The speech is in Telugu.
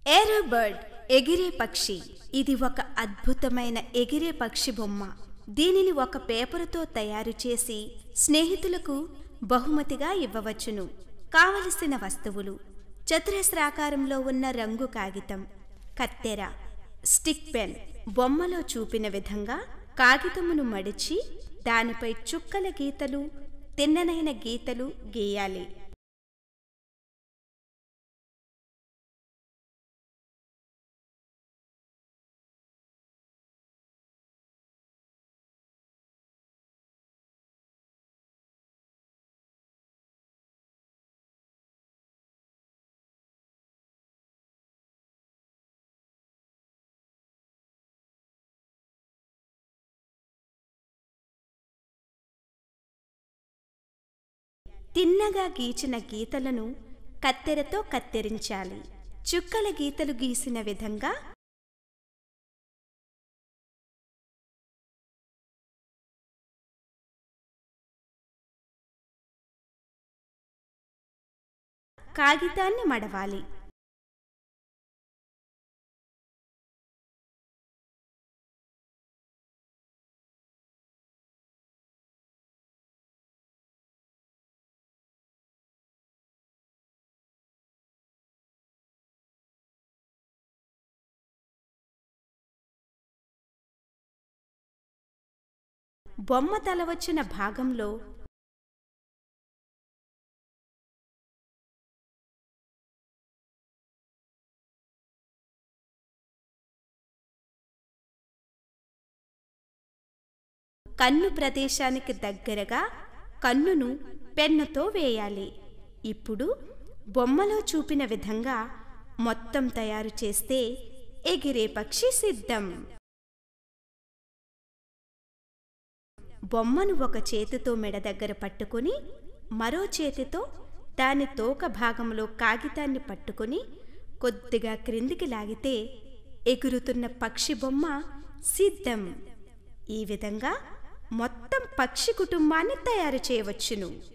ఏరోబర్డ్ ఎగిరే పక్షి ఇది ఒక అద్భుతమైన ఎగిరే పక్షి బొమ్మ దీనిని ఒక పేపరుతో తయారు చేసి స్నేహితులకు బహుమతిగా ఇవ్వవచ్చును కావలసిన వస్తువులు చతురస్రాకారంలో ఉన్న రంగు కాగితం కత్తెర స్టిక్ పెన్ బొమ్మలో చూపిన విధంగా కాగితమును మడిచి దానిపై చుక్కల గీతలు తిన్ననైన గీతలు గీయాలి తిన్నగా గీచిన గీతలను కత్తెరతో కత్తిరించాలి చుక్కల గీతలు గీసిన విధంగా కాగితాన్ని మడవాలి బొమ్మ తల వచ్చిన భాగంలో కన్ను ప్రదేశానికి దగ్గరగా కన్నును పెన్నుతో వేయాలి ఇప్పుడు బొమ్మలో చూపిన విధంగా మొత్తం తయారు చేస్తే ఎగిరే పక్షి సిద్ధం బొమ్మను ఒక చేతితో మెడ దగ్గర పట్టుకొని మరో చేతితో దాని తోక భాగంలో కాగితాన్ని పట్టుకొని కొద్దిగా క్రిందికి లాగితే ఎగురుతున్న పక్షి బొమ్మ సిద్ధం ఈ విధంగా మొత్తం పక్షి కుటుంబాన్ని తయారు చేయవచ్చును